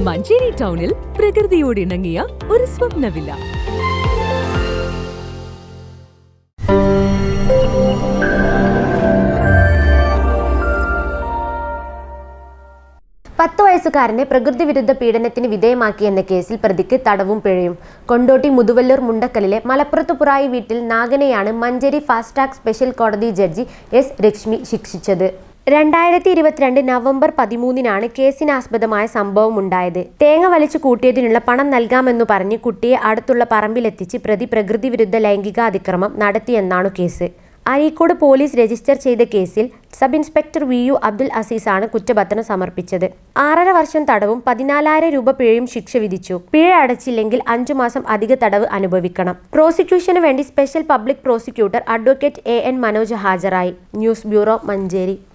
മഞ്ചേരി ടൗണിൽ പ്രകൃതിയോട് ഇണങ്ങിയ ഒരു സ്വപ്ന വില്ല പത്ത് വയസ്സുകാരനെ പ്രകൃതി വിരുദ്ധ പീഡനത്തിന് വിധേയമാക്കിയെന്ന കേസിൽ പ്രതിക്ക് തടവും പിഴയും കൊണ്ടോട്ടി മുതുവല്ലൂർ മുണ്ടക്കലിലെ മലപ്പുറത്തുപുറായി വീട്ടിൽ നാഗനെയാണ് മഞ്ചേരി ഫാസ്റ്റ് ട്രാക്ക് സ്പെഷ്യൽ കോടതി ജഡ്ജി എസ് ലക്ഷ്മി ശിക്ഷിച്ചത് രണ്ടായിരത്തി ഇരുപത്തിരണ്ട് നവംബർ പതിമൂന്നിനാണ് കേസിനാസ്പദമായ സംഭവം ഉണ്ടായത് തേങ്ങ വലിച്ചു കൂട്ടിയതിനുള്ള പണം നൽകാമെന്നു പറഞ്ഞ് കുട്ടിയെ അടുത്തുള്ള പറമ്പിലെത്തിച്ച് പ്രതി പ്രകൃതി വിരുദ്ധ ലൈംഗിക അതിക്രമം നടത്തിയെന്നാണ് കേസ് അരീക്കോട് പോലീസ് രജിസ്റ്റർ ചെയ്ത കേസിൽ sub inspector V U Abdul അസീസാണ് കുറ്റപത്രം സമർപ്പിച്ചത് ആറര വർഷം തടവും പതിനാലായിരം രൂപ പിഴയും ശിക്ഷ വിധിച്ചു പിഴ അടച്ചില്ലെങ്കിൽ അഞ്ചു മാസം അധിക തടവ് അനുഭവിക്കണം പ്രോസിക്യൂഷന് വേണ്ടി special public prosecutor advocate A N Manoj ഹാജരായി ന്യൂസ് ബ്യൂറോ മഞ്ചേരി